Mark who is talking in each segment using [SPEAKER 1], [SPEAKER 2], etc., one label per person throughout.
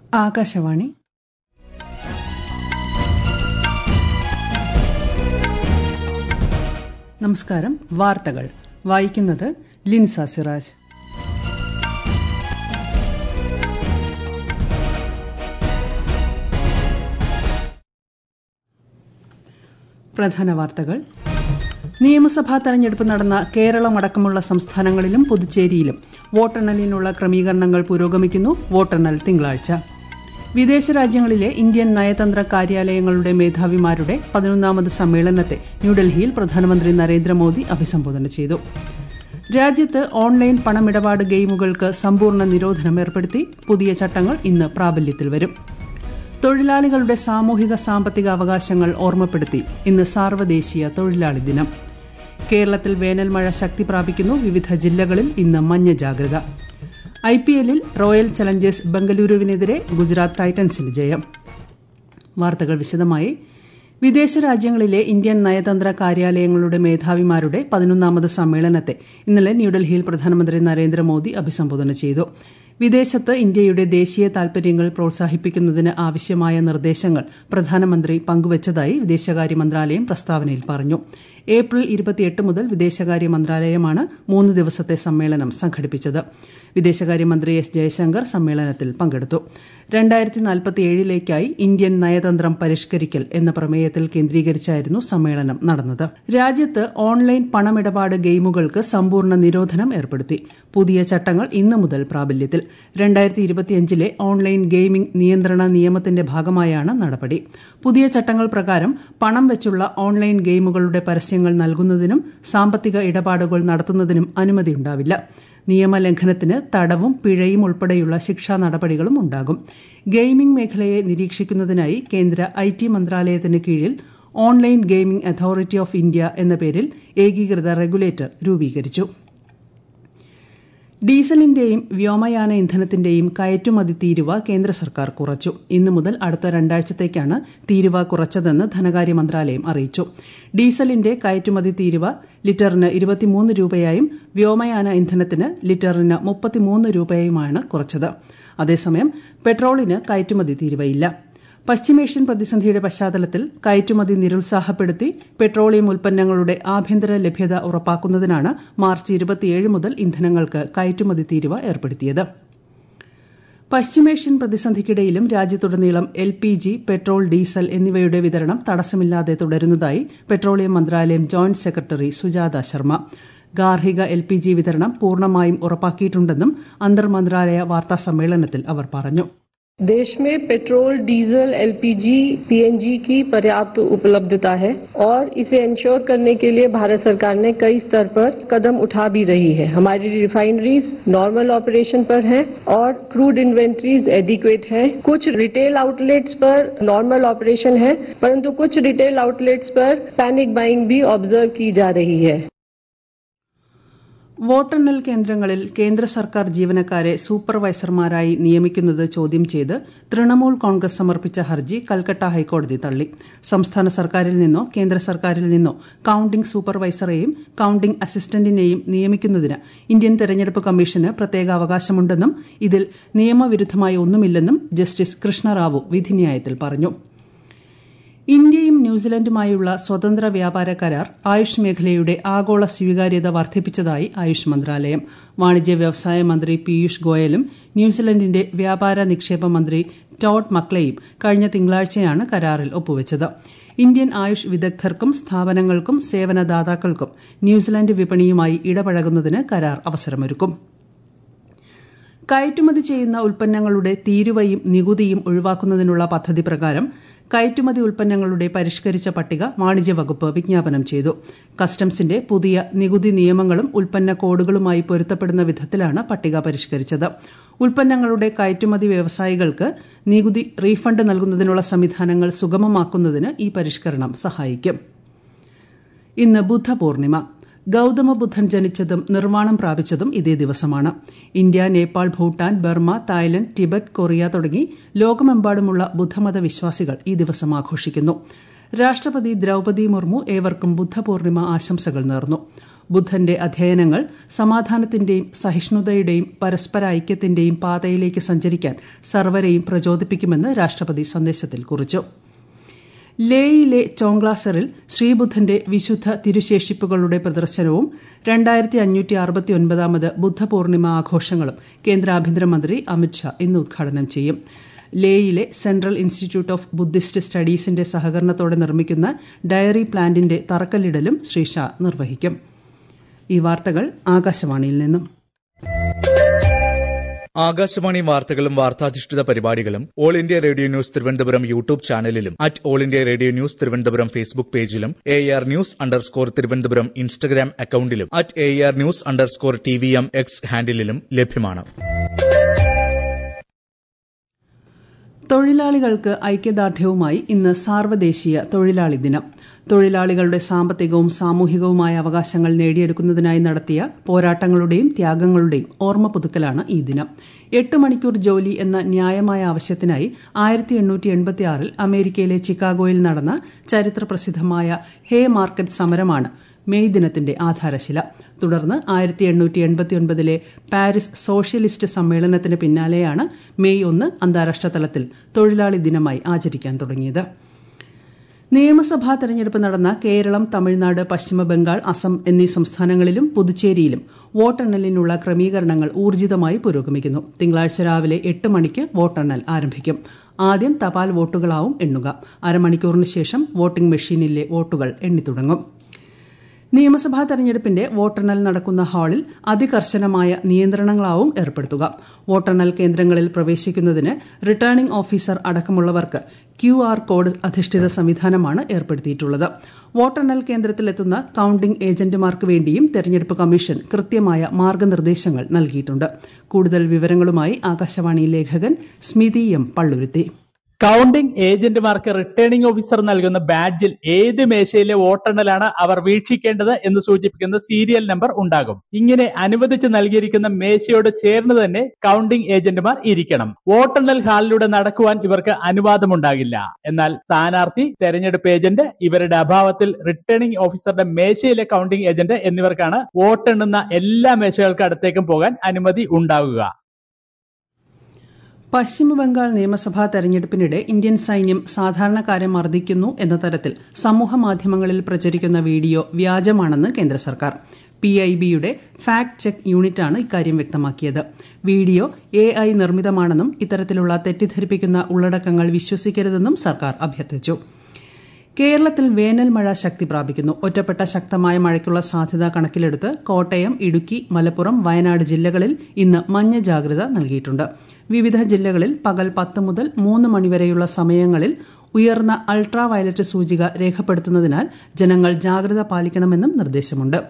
[SPEAKER 1] ആകാശവാണി നമസ്കാരം വാർത്തകൾ വായിക്കുന്നത് ലിൻസ സിറാജ് പ്രധാന വാർത്തകൾ നിയമസഭാ തെരഞ്ഞെടുപ്പ് നടന്ന കേരളമടക്കമുള്ള സംസ്ഥാനങ്ങളിലും പുതുച്ചേരിയിലും വോട്ടെണ്ണലിനുള്ള ക്രമീകരണങ്ങൾ പുരോഗമിക്കുന്നു വോട്ടെണ്ണൽ തിങ്കളാഴ്ച വിദേശ രാജ്യങ്ങളിലെ ഇന്ത്യൻ നയതന്ത്ര കാര്യാലയങ്ങളുടെ മേധാവിമാരുടെ പതിനൊന്നാമത് സമ്മേളനത്തെ ന്യൂഡൽഹിയിൽ പ്രധാനമന്ത്രി നരേന്ദ്രമോദി അഭിസംബോധന ചെയ്തു രാജ്യത്ത് ഓൺലൈൻ പണമിടപാട് ഗെയിമുകൾക്ക് സമ്പൂർണ്ണ നിരോധനം ഏർപ്പെടുത്തി പുതിയ ചട്ടങ്ങൾ ഇന്ന് പ്രാബല്യത്തിൽ വരും തൊഴിലാളികളുടെ സാമൂഹിക സാമ്പത്തിക അവകാശങ്ങൾ ഓർമ്മപ്പെടുത്തി ഇന്ന് സാർവദേശീയ തൊഴിലാളി ദിനം കേരളത്തിൽ വേനൽ മഴ ശക്തി പ്രാപിക്കുന്നു വിവിധ ജില്ലകളിൽ ഇന്ന് മഞ്ഞ ജാഗ്രത ഐ പി എല്ലിൽ റോയൽ ചലഞ്ചേഴ്സ് ബംഗളൂരുവിനെതിരെ ഗുജറാത്ത് ടൈറ്റൻസിന് ജയം വാർത്തകൾ വിശദമായി വിദേശ രാജ്യങ്ങളിലെ ഇന്ത്യൻ നയതന്ത്ര കാര്യാലയങ്ങളുടെ മേധാവിമാരുടെ പതിനൊന്നാമത് സമ്മേളനത്തെ ഇന്നലെ ന്യൂഡൽഹിയിൽ പ്രധാനമന്ത്രി നരേന്ദ്രമോദി അഭിസംബോധന ചെയ്തു വിദേശത്ത് ഇന്ത്യയുടെ ദേശീയ താൽപര്യങ്ങൾ പ്രോത്സാഹിപ്പിക്കുന്നതിന് ആവശ്യമായ നിർദ്ദേശങ്ങൾ പ്രധാനമന്ത്രി പങ്കുവച്ചതായി വിദേശകാര്യ മന്ത്രാലയം പ്രസ്താവനയിൽ പറഞ്ഞു ഏപ്രിൽ ഇരുപത്തിയെട്ട് മുതൽ വിദേശകാര്യ മന്ത്രാലയമാണ് മൂന്ന് ദിവസത്തെ സമ്മേളനം സംഘടിപ്പിച്ചത് വിദേശകാര്യമന്ത്രി എസ് ജയശങ്കർ സമ്മേളനത്തിൽ പങ്കെടുത്തു രണ്ടായിരത്തി നാൽപ്പത്തിയേഴിലേക്കായി ഇന്ത്യൻ നയതന്ത്രം പരിഷ്കരിക്കൽ എന്ന പ്രമേയത്തിൽ കേന്ദ്രീകരിച്ചായിരുന്നു സമ്മേളനം നടന്നത് രാജ്യത്ത് ഓൺലൈൻ പണമിടപാട് ഗെയിമുകൾക്ക് സമ്പൂർണ്ണ നിരോധനം ഏർപ്പെടുത്തി പുതിയ ചട്ടങ്ങൾ ഇന്നു മുതൽ പ്രാബല്യത്തിൽ രണ്ടായിരത്തി ഇരുപത്തിയഞ്ചിലെ ഓൺലൈൻ ഗെയിമിംഗ് നിയന്ത്രണ നിയമത്തിന്റെ ഭാഗമായാണ് നടപടി പുതിയ ചട്ടങ്ങൾ പ്രകാരം പണം വെച്ചുള്ള ഓൺലൈൻ ഗെയിമുകളുടെ പരസ്യങ്ങൾ നൽകുന്നതിനും സാമ്പത്തിക ഇടപാടുകൾ നടത്തുന്നതിനും അനുമതിയുണ്ടാവില്ല നിയമലംഘനത്തിന് തടവും പിഴയും ഉൾപ്പെടെയുള്ള ശിക്ഷാ നടപടികളും ഉണ്ടാകും ഗെയിമിംഗ് മേഖലയെ നിരീക്ഷിക്കുന്നതിനായി കേന്ദ്ര ഐ ടി മന്ത്രാലയത്തിന് കീഴിൽ online gaming authority of India എന്ന പേരിൽ ഏകീകൃത റെഗുലേറ്റർ രൂപീകരിച്ചു ഡീസലിന്റെയും വ്യോമയാന ഇന്ധനത്തിന്റെയും കയറ്റുമതി തീരുവ കേന്ദ്ര സർക്കാർ കുറച്ചു ഇന്നു മുതൽ അടുത്ത രണ്ടാഴ്ചത്തേക്കാണ് തീരുവ കുറച്ചതെന്ന് ധനകാര്യ മന്ത്രാലയം അറിയിച്ചു ഡീസലിന്റെ കയറ്റുമതി തീരുവ ലിറ്ററിന് ഇരുപത്തിമൂന്ന് രൂപയായും വ്യോമയാന ഇന്ധനത്തിന് ലിറ്ററിന് മുപ്പത്തിമൂന്ന് രൂപയുമാണ് കുറച്ചത് അതേസമയം പെട്രോളിന് കയറ്റുമതി തീരുവയില്ല പശ്ചിമേഷ്യൻ പ്രതിസന്ധിയുടെ പശ്ചാത്തലത്തിൽ കയറ്റുമതി നിരുത്സാഹപ്പെടുത്തി പെട്രോളിയം ഉൽപ്പന്നങ്ങളുടെ ആഭ്യന്തര ലഭ്യത ഉറപ്പാക്കുന്നതിനാണ് മാർച്ച് ഇരുപത്തിയേഴ് മുതൽ ഇന്ധനങ്ങൾക്ക് കയറ്റുമതി തീരുവ ഏർപ്പെടുത്തിയത് പശ്ചിമേഷ്യൻ പ്രതിസന്ധിക്കിടയിലും രാജ്യത്തുടനീളം L P G petrol diesel എന്നിവയുടെ വിതരണം തടസ്സമില്ലാതെ തുടരുന്നതായി പെട്രോളിയം മന്ത്രാലയം ജോയിന്റ് സെക്രട്ടറി സുജാത ശർമ്മ ഗാർഹിക എൽ പി ജി വിതരണം പൂർണ്ണമായും ഉറപ്പാക്കിയിട്ടുണ്ടെന്നും അന്തർ മന്ത്രാലയ വാർത്താ സമ്മേളനത്തിൽ അവർ പറഞ്ഞു
[SPEAKER 2] देश में पेट्रोल डीजल एलपीजी पीएनजी की पर्याप्त उपलब्धता है और इसे इंश्योर करने के लिए भारत सरकार ने कई स्तर पर कदम उठा भी रही है हमारी रिफाइनरीज नॉर्मल ऑपरेशन पर हैं और क्रूड इन्वेंट्रीज एडिक्वेट है कुछ रिटेल आउटलेट्स पर नॉर्मल ऑपरेशन है परंतु कुछ रिटेल आउटलेट्स पर पैनिक बाइंग भी ऑब्जर्व की जा रही है
[SPEAKER 1] വോട്ടെണ്ണൽ കേന്ദ്രങ്ങളിൽ കേന്ദ്ര സർക്കാർ ജീവനക്കാരെ സൂപ്പർവൈസർമാരായി നിയമിക്കുന്നത് ചോദ്യം ചെയ്ത് തൃണമൂൽ കോൺഗ്രസ് സമർപ്പിച്ച ഹർജി കൽക്കട്ട ഹൈക്കോടതി തള്ളി സംസ്ഥാന സർക്കാരിൽ നിന്നോ കേന്ദ്ര സർക്കാരിൽ നിന്നോ കൌണ്ടിംഗ് സൂപ്പർവൈസറെയും കൌണ്ടിംഗ് അസിസ്റ്റന്റിനെയും നിയമിക്കുന്നതിന് ഇന്ത്യൻ തെരഞ്ഞെടുപ്പ് കമ്മീഷന് പ്രത്യേക അവകാശമുണ്ടെന്നും ഇതിൽ നിയമവിരുദ്ധമായി ഒന്നുമില്ലെന്നും ജസ്റ്റിസ് കൃഷ്ണറാവു വിധിന്യായത്തിൽ പറഞ്ഞു ഇന്ത്യയും ന്യൂസിലൻഡുമായുള്ള സ്വതന്ത്ര വ്യാപാര കരാർ ആയുഷ് മേഖലയുടെ ആഗോള സ്വീകാര്യത വർദ്ധിപ്പിച്ചതായി ആയുഷ് മന്ത്രാലയം വാണിജ്യ വ്യവസായ മന്ത്രി പീയൂഷ് ഗോയലും ന്യൂസിലൻഡിന്റെ വ്യാപാര നിക്ഷേപ മന്ത്രി ടോഡ് മക്ലെയും കഴിഞ്ഞ തിങ്കളാഴ്ചയാണ് കരാറിൽ ഒപ്പുവച്ചത് ഇന്ത്യൻ ആയുഷ് വിദഗ്ധർക്കും സ്ഥാപനങ്ങൾക്കും സേവനദാതാക്കൾക്കും ന്യൂസിലൻഡ് വിപണിയുമായി ഇടപഴകുന്നതിന് കരാർ അവസരമൊരുക്കും കയറ്റുമതി ചെയ്യുന്ന ഉൽപ്പന്നങ്ങളുടെ തീരുവയും നികുതിയും ഒഴിവാക്കുന്നതിനുള്ള പദ്ധതി പ്രകാരം കയറ്റുമതി ഉൽപ്പന്നങ്ങളുടെ പരിഷ്കരിച്ച പട്ടിക വാണിജ്യ വകുപ്പ് വിജ്ഞാപനം ചെയ്തു കസ്റ്റംസിന്റെ പുതിയ നികുതി നിയമങ്ങളും ഉൽപ്പന്ന കോഡുകളുമായി പൊരുത്തപ്പെടുന്ന വിധത്തിലാണ് പട്ടിക പരിഷ്കരിച്ചത് ഉൽപ്പന്നങ്ങളുടെ കയറ്റുമതി വ്യവസായികൾക്ക് നികുതി റീഫണ്ട് നൽകുന്നതിനുള്ള സംവിധാനങ്ങൾ സുഗമമാക്കുന്നതിന് ഈ പരിഷ്കരണം സഹായിക്കും ഇന്ന് ബുദ്ധപൂർണിമ ഗൌതമ ബുദ്ധൻ ജനിച്ചതും നിർമ്മാണം പ്രാപിച്ചതും ഇതേ ദിവസമാണ് India Nepal Bhutan Burma Thailand Tibet Korea തുടങ്ങി ലോകമെമ്പാടുമുള്ള ബുദ്ധമത വിശ്വാസികൾ ഈ ദിവസം ആഘോഷിക്കുന്നു രാഷ്ട്രപതി ദ്രൌപതി മുർമു ഏവർക്കും ബുദ്ധപൂർണിമ ആശംസകൾ നേർന്നു ബുദ്ധന്റെ അധ്യയനങ്ങൾ സമാധാനത്തിന്റെയും സഹിഷ്ണുതയുടെയും പരസ്പര ഐക്യത്തിന്റെയും പാതയിലേക്ക് സഞ്ചരിക്കാൻ സർവരെയും പ്രചോദിപ്പിക്കുമെന്ന് രാഷ്ട്രപതി സന്ദേശത്തിൽ കുറിച്ചു ലേയിലെ ചോങ്ക്ലാസറിൽ ശ്രീബുദ്ധന്റെ വിശുദ്ധ തിരുശേഷിപ്പുകളുടെ പ്രദർശനവും രണ്ടായിരത്തി അഞ്ഞൂറ്റി അറുപത്തി ഒൻപതാമത് ബുദ്ധപൂർണിമ ആഘോഷങ്ങളും കേന്ദ്ര ആഭ്യന്തരമന്ത്രി അമിത്ഷാ ഇന്ന് ഉദ്ഘാടനം ചെയ്യും ലേയിലെ സെൻട്രൽ ഇൻസ്റ്റിറ്റ്യൂട്ട് ഓഫ് ബുദ്ധിസ്റ്റ് സ്റ്റഡീസിന്റെ സഹകരണത്തോടെ നിർമ്മിക്കുന്ന ഡയറി പ്ലാന്റിന്റെ തറക്കല്ലിടലും ശ്രീ ഷാ നിർവഹിക്കും ഈ വാർത്തകൾ ആകാശവാണിയിൽ നിന്നും
[SPEAKER 3] ആകാശവാണി വാർത്തകളും വാർത്താധിഷ്ഠിത പരിപാടികളും All India Radio news Thiruvananthapuram YouTube ചാനലിലും at All India Radio news Thiruvananthapuram Facebook പേജിലും A R news underscore Thiruvananthapuram Instagram അക്കൌണ്ടിലും at A R news underscore T V M X ഹാൻഡിലും ലഭ്യമാണ്
[SPEAKER 1] തൊഴിലാളികൾക്ക് ഐക്യദാർഢ്യവുമായി ഇന്ന് സാർവദേശീയ തൊഴിലാളി ദിനം തൊഴിലാളികളുടെ സാമ്പത്തികവും സാമൂഹികവുമായ അവകാശങ്ങൾ നേടിയെടുക്കുന്നതിനായി നടത്തിയ പോരാട്ടങ്ങളുടെയും ത്യാഗങ്ങളുടെയും ഓർമ്മ പുതുക്കലാണ് ഈ ദിനം എട്ട് മണിക്കൂർ ജോലി എന്ന ന്യായമായ ആവശ്യത്തിനായി ആയിരത്തി എണ്ണൂറ്റി എൺപത്തിയാറിൽ അമേരിക്കയിലെ ചിക്കാഗോയിൽ നടന്ന ചരിത്ര പ്രസിദ്ധമായ ഹേ മാർക്കറ്റ് സമരമാണ് മെയ് ദിനത്തിന്റെ ആധാരശില തുടർന്ന് ആയിരത്തി എണ്ണൂറ്റി എൺപത്തിയൊൻപതിലെ പാരീസ് സോഷ്യലിസ്റ്റ് സമ്മേളനത്തിന് പിന്നാലെയാണ് മെയ് ഒന്ന് അന്താരാഷ്ട്ര തലത്തിൽ തൊഴിലാളി ദിനമായി ആചരിക്കാൻ തുടങ്ങിയത് നിയമസഭാ തെരഞ്ഞെടുപ്പ് നടന്ന കേരളം തമിഴ്നാട് പശ്ചിമബംഗാൾ അസം എന്നീ സംസ്ഥാനങ്ങളിലും പുതുച്ചേരിയിലും വോട്ടെണ്ണലിനുള്ള ക്രമീകരണങ്ങൾ ഊർജിതമായി പുരോഗമിക്കുന്നു തിങ്കളാഴ്ച രാവിലെ എട്ട് മണിക്ക് വോട്ടെണ്ണൽ ആരംഭിക്കും ആദ്യം തപാൽ വോട്ടുകളാവും എണ്ണുക അരമണിക്കൂറിന് ശേഷം വോട്ടിംഗ് മെഷീനിലെ വോട്ടുകൾ എണ്ണിത്തുടങ്ങും നിയമസഭാ തെരഞ്ഞെടുപ്പിന്റെ വോട്ടെണ്ണൽ നടക്കുന്ന ഹാളിൽ അതികർശനമായ നിയന്ത്രണങ്ങളാവും ഏർപ്പെടുത്തുക വോട്ടെണ്ണൽ കേന്ദ്രങ്ങളിൽ പ്രവേശിക്കുന്നതിന് റിട്ടേണിംഗ് ഓഫീസർ അടക്കമുള്ളവർക്ക് ക്യു ആർ കോഡ് അധിഷ്ഠിത സംവിധാനമാണ് ഏർപ്പെടുത്തിയിട്ടുള്ളത് വോട്ടെണ്ണൽ കേന്ദ്രത്തിലെത്തുന്ന കൌണ്ടിംഗ് ഏജന്റുമാർക്ക് വേണ്ടിയും തെരഞ്ഞെടുപ്പ് കമ്മീഷൻ കൃത്യമായ മാർഗനിർദ്ദേശങ്ങൾ നൽകിയിട്ടുണ്ട് കൂടുതൽ വിവരങ്ങളുമായി ആകാശവാണി ലേഖകൻ സ്മിതി എം പള്ളുരുത്തി
[SPEAKER 4] കൌണ്ടിംഗ് ഏജന്റുമാർക്ക് റിട്ടേണിംഗ് ഓഫീസർ നൽകുന്ന ബാഡ്ജിൽ ഏത് മേശയിലെ വോട്ടെണ്ണലാണ് അവർ വീക്ഷിക്കേണ്ടത് എന്ന് സൂചിപ്പിക്കുന്ന സീരിയൽ നമ്പർ ഉണ്ടാകും ഇങ്ങനെ അനുവദിച്ച് നൽകിയിരിക്കുന്ന മേശയോട് ചേർന്ന് തന്നെ കൌണ്ടിംഗ് ഏജന്റുമാർ ഇരിക്കണം വോട്ടെണ്ണൽ ഹാളിലൂടെ നടക്കുവാൻ ഇവർക്ക് അനുവാദമുണ്ടാകില്ല എന്നാൽ സ്ഥാനാർത്ഥി തെരഞ്ഞെടുപ്പ് ഏജന്റ് ഇവരുടെ അഭാവത്തിൽ റിട്ടേണിംഗ് ഓഫീസറുടെ മേശയിലെ കൌണ്ടിംഗ് ഏജന്റ് എന്നിവർക്കാണ് വോട്ടെണ്ണുന്ന എല്ലാ മേശകൾക്ക് അടുത്തേക്കും പോകാൻ അനുമതി ഉണ്ടാകുക
[SPEAKER 1] പശ്ചിമബംഗാൾ നിയമസഭാ തെരഞ്ഞെടുപ്പിനിടെ ഇന്ത്യൻ സൈന്യം സാധാരണക്കാരെ മർദ്ദിക്കുന്നു എന്ന തരത്തിൽ സമൂഹമാധ്യമങ്ങളിൽ പ്രചരിക്കുന്ന വീഡിയോ വ്യാജമാണെന്ന് കേന്ദ്ര സർക്കാർ പി ഐ ബിയുടെ ഫാക്ട് ചെക്ക് യൂണിറ്റാണ് ഇക്കാര്യം വ്യക്തമാക്കിയത് വീഡിയോ എ ഐ നിർമ്മിതമാണെന്നും ഇത്തരത്തിലുള്ള തെറ്റിദ്ധരിപ്പിക്കുന്ന ഉള്ളടക്കങ്ങൾ വിശ്വസിക്കരുതെന്നും സർക്കാർ അഭ്യർത്ഥിച്ചു കേരളത്തിൽ വേനൽ മഴ ശക്തി പ്രാപിക്കുന്നു ഒറ്റപ്പെട്ട ശക്തമായ മഴയ്ക്കുള്ള സാധ്യത കണക്കിലെടുത്ത് കോട്ടയം ഇടുക്കി മലപ്പുറം വയനാട് ജില്ലകളിൽ ഇന്ന് മഞ്ഞ ജാഗ്രത നൽകിയിട്ടുണ്ട് വിവിധ ജില്ലകളിൽ പകൽ പത്ത് മുതൽ മൂന്ന് മണിവരെയുള്ള സമയങ്ങളിൽ ഉയർന്ന അൾട്രാ വയലറ്റ് സൂചിക രേഖപ്പെടുത്തുന്നതിനാൽ ജനങ്ങൾ ജാഗ്രത പാലിക്കണമെന്നും നിർദ്ദേശമുണ്ട്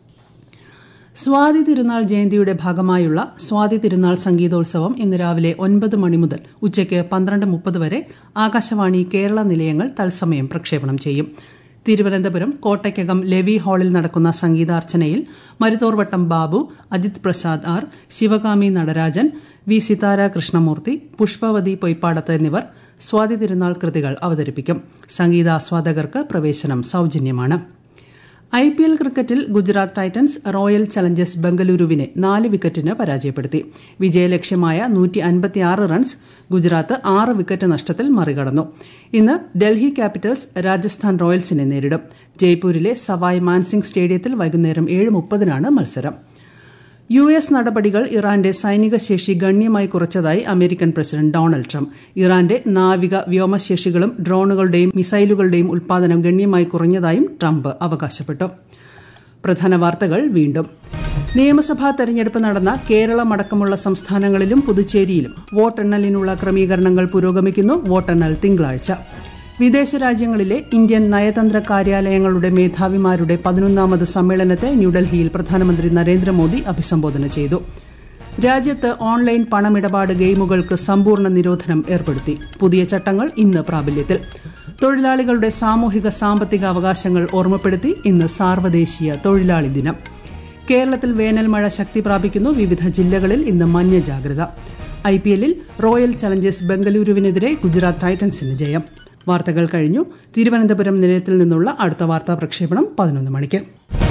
[SPEAKER 1] സ്വാതി തിരുനാൾ ജയന്തിയുടെ ഭാഗമായുള്ള സ്വാതി തിരുനാൾ സംഗീതോത്സവം ഇന്ന് രാവിലെ ഒൻപത് മണി മുതൽ ഉച്ചയ്ക്ക് പന്ത്രണ്ട് മുപ്പത് വരെ ആകാശവാണി കേരള നിലയങ്ങൾ തത്സമയം പ്രക്ഷേപണം ചെയ്യും തിരുവനന്തപുരം കോട്ടയ്ക്കകം ലെവി ഹാളിൽ നടക്കുന്ന സംഗീതാർച്ചനയിൽ മരുത്തോർവട്ടം ബാബു അജിത് പ്രസാദ് ആർ ശിവകാമി നടരാജൻ വി സിതാര കൃഷ്ണമൂർത്തി പുഷ്പവതി പൊയ്പാടത്ത് എന്നിവർ സ്വാതി തിരുനാൾ കൃതികൾ അവതരിപ്പിക്കും സംഗീതാസ്വാദകർക്ക് പ്രവേശനം സൌജന്യമാണ് ഐ പി എൽ ക്രിക്കറ്റിൽ ഗുജറാത്ത് ടൈറ്റൻസ് റോയൽ ചലഞ്ചേഴ്സ് ബംഗളൂരുവിനെ നാല് വിക്കറ്റിന് പരാജയപ്പെടുത്തി വിജയലക്ഷ്യമായ നൂറ്റി അൻപത്തിയാറ് റൺസ് ഗുജറാത്ത് ആറ് വിക്കറ്റ് നഷ്ടത്തിൽ മറികടന്നു ഇന്ന് ഡൽഹി ക്യാപിറ്റൽസ് രാജസ്ഥാൻ റോയൽസിനെ നേരിടും ജയ്പൂരിലെ സവായ് മാൻസിംഗ് സ്റ്റേഡിയത്തിൽ വൈകുന്നേരം ഏഴ് മുപ്പതിനാണ് മത്സരം യു എസ് നടപടികൾ ഇറാന്റെ സൈനിക ശേഷി ഗണ്യമായി കുറച്ചതായി അമേരിക്കൻ പ്രസിഡന്റ് ഡൊണാൾഡ് ട്രംപ് ഇറാന്റെ നാവിക വ്യോമശേഷികളും ഡ്രോണുകളുടെയും മിസൈലുകളുടെയും ഉൽപാദനം ഗണ്യമായി കുറഞ്ഞതായും ട്രംപ് അവകാശപ്പെട്ടു പ്രധാന വാർത്തകൾ വീണ്ടും നിയമസഭാ തെരഞ്ഞെടുപ്പ് നടന്ന കേരളമടക്കമുള്ള സംസ്ഥാനങ്ങളിലും പുതുച്ചേരിയിലും വോട്ടെണ്ണലിനുള്ള ക്രമീകരണങ്ങൾ പുരോഗമിക്കുന്നു വോട്ടെണ്ണൽ തിങ്കളാഴ്ച വിദേശ രാജ്യങ്ങളിലെ ഇന്ത്യൻ നയതന്ത്ര കാര്യാലയങ്ങളുടെ മേധാവിമാരുടെ പതിനൊന്നാമത് സമ്മേളനത്തെ ന്യൂഡൽഹിയിൽ പ്രധാനമന്ത്രി നരേന്ദ്രമോദി അഭിസംബോധന ചെയ്തു രാജ്യത്ത് ഓൺലൈൻ പണമിടപാട് ഗെയിമുകൾക്ക് സമ്പൂർണ്ണ നിരോധനം ഏർപ്പെടുത്തി പുതിയ ചട്ടങ്ങൾ ഇന്ന് പ്രാബല്യത്തിൽ തൊഴിലാളികളുടെ സാമൂഹിക സാമ്പത്തിക അവകാശങ്ങൾ ഓർമ്മപ്പെടുത്തി ഇന്ന് സാർവദേശീയ തൊഴിലാളി ദിനം കേരളത്തിൽ വേനൽ മഴ ശക്തി പ്രാപിക്കുന്നു വിവിധ ജില്ലകളിൽ ഇന്ന് മഞ്ഞ ജാഗ്രത ഐ പി എല്ലിൽ റോയൽ ചലഞ്ചേഴ്സ് ബംഗളൂരുവിനെതിരെ ഗുജറാത്ത് ടൈറ്റൻസിന് ജയം വാർത്തകൾ കഴിഞ്ഞു തിരുവനന്തപുരം നിലയത്തിൽ നിന്നുള്ള അടുത്ത വാർത്താ പ്രക്ഷേപണം പതിനൊന്ന് മണിക്ക്